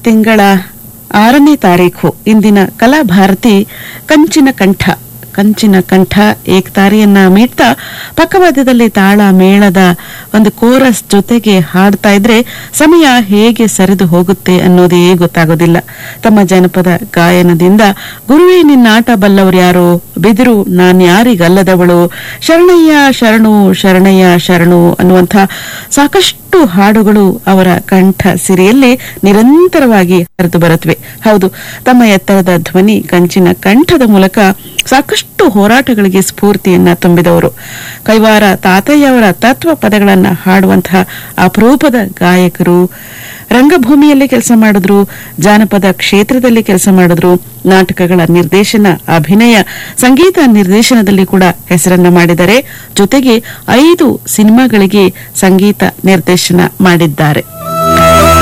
ತಿಂಗಳ ಆರನೇ ತಾರೀಖು ಇಂದಿನ ಕಲಾಭಾರತಿ ಕಂಚಿನ ಕಂಠ ಕಂಚಿನ ಕಂಠ ಏಕತಾರಿಯನ್ನ ಮೀಟ್ತಾ ಪಕ್ಕವಾದ್ಯದಲ್ಲಿ ತಾಳ ಮೇಳದ ಒಂದು ಕೋರಸ್ ಜೊತೆಗೆ ಹಾಡ್ತಾ ಇದ್ರೆ ಸಮಯ ಹೇಗೆ ಸರಿದು ಹೋಗುತ್ತೆ ಅನ್ನೋದೇ ಗೊತ್ತಾಗೋದಿಲ್ಲ ತಮ್ಮ ಜನಪದ ಗಾಯನದಿಂದ ಗುರುವೇ ನಿನ್ನಾಟ ಬಲ್ಲವರು ಯಾರೋ ಬಿದಿರು ನಾನ್ಯಾರಿಗಲ್ಲದವಳು ಶರಣಯ್ಯ ಶರಣು ಶರಣಯ್ಯ ಶರಣು ಅನ್ನುವಂಥ ಸಾಕಷ್ಟು ಹಾಡುಗಳು ಅವರ ಕಂಠ ಸಿರಿಯಲ್ಲಿ ನಿರಂತರವಾಗಿ ಹರಿದು ಬರುತ್ತವೆ ಹೌದು ತಮ್ಮ ಎತ್ತರದ ಧ್ವನಿ ಕಂಚಿನ ಕಂಠದ ಮೂಲಕ ಸಾಕಷ್ಟು ಹೋರಾಟಗಳಿಗೆ ಸ್ಫೂರ್ತಿಯನ್ನ ತುಂಬಿದವರು ಕೈವಾರ ತಾತಯ್ಯವರ ತತ್ವ ಪದಗಳನ್ನ ಹಾಡುವಂತಹ ಅಪರೂಪದ ಗಾಯಕರು ರಂಗಭೂಮಿಯಲ್ಲಿ ಕೆಲಸ ಮಾಡಿದ್ರು ಜಾನಪದ ಕ್ಷೇತ್ರದಲ್ಲಿ ಕೆಲಸ ಮಾಡಿದ್ರು ನಾಟಕಗಳ ನಿರ್ದೇಶನ ಅಭಿನಯ ಸಂಗೀತ ನಿರ್ದೇಶನದಲ್ಲಿ ಕೂಡ ಹೆಸರನ್ನ ಮಾಡಿದ್ದಾರೆ ಜೊತೆಗೆ ಐದು ಸಿನಿಮಾಗಳಿಗೆ ಸಂಗೀತ ನಿರ್ದೇಶನ ಮಾಡಿದ್ದಾರೆ